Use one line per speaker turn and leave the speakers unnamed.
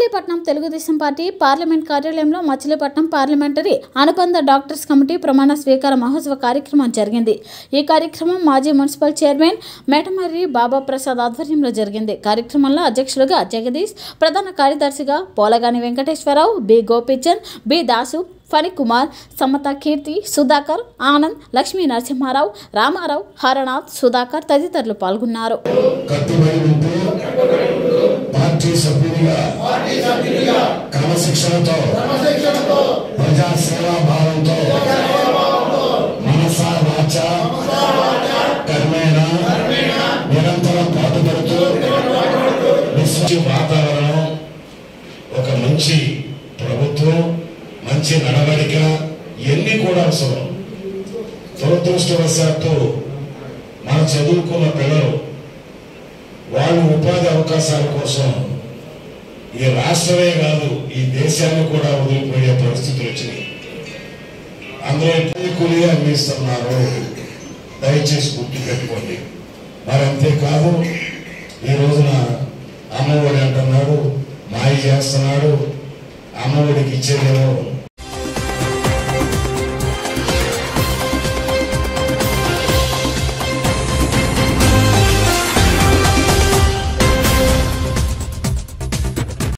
Machilipatnam Telugu Desam party parliament కార్యాలయంలో Machilipatnam parliamentary అనుబంధ doctors committee ప్రమాణ స్వీకార మహోత్సవ కార్యక్రమం జరిగింది ఈ కార్యక్రమం మాజీ మున్సిపల్ చైర్మన్ మేటమర్రి బాబా ప్రసాద్ ఆధ్వర్యంలో జరిగింది కార్యక్రమంలో అధ్యక్షులుగా జగదీష్ ప్రధాన కార్యదర్శిగా పోలగాని వెంకటేశ్వరరావు బి గోపీచంద్ బి దాసు ఫణికుమార్ సమత కీర్తి సుధాకర్ ఆనంద్ లక్ష్మీ నరసింహారావు రామారావు హరనాథ్ సుధాకర్ తదితరులు పాల్గొన్నారు
కట్టుబడి ఉంటూ పార్టీ సభ్యునిగా క్రమశిక్షణతో ప్రజా సేవా భావంతో మనస వాచ కర్మేణ నిరంతరం పాటుపడుతూ విశ్వ వాతావరణం ఒక మంచి ప్రభుత్వం మంచి నడవడిక ఇవన్నీ కూడా అవసరం దురదృష్టవశాత్తు మన చదువుకున్న పిల్లలు వాళ్ళు ఉపాధి అవకాశాల కోసం ఈ రాష్ట్రమే కాదు ఈ దేశాన్ని కూడా వదిలిపోయే పరిస్థితులు వచ్చినాయి అందులో కూలి అందిస్తున్నారు దయచేసి గుర్తు పెట్టుకోండి మరి అంతేకాదు ఈ రోజున అమ్మఒడి అంటున్నాడు మాయ చేస్తున్నాడు అమ్మఒడికి ఇచ్చేదేమో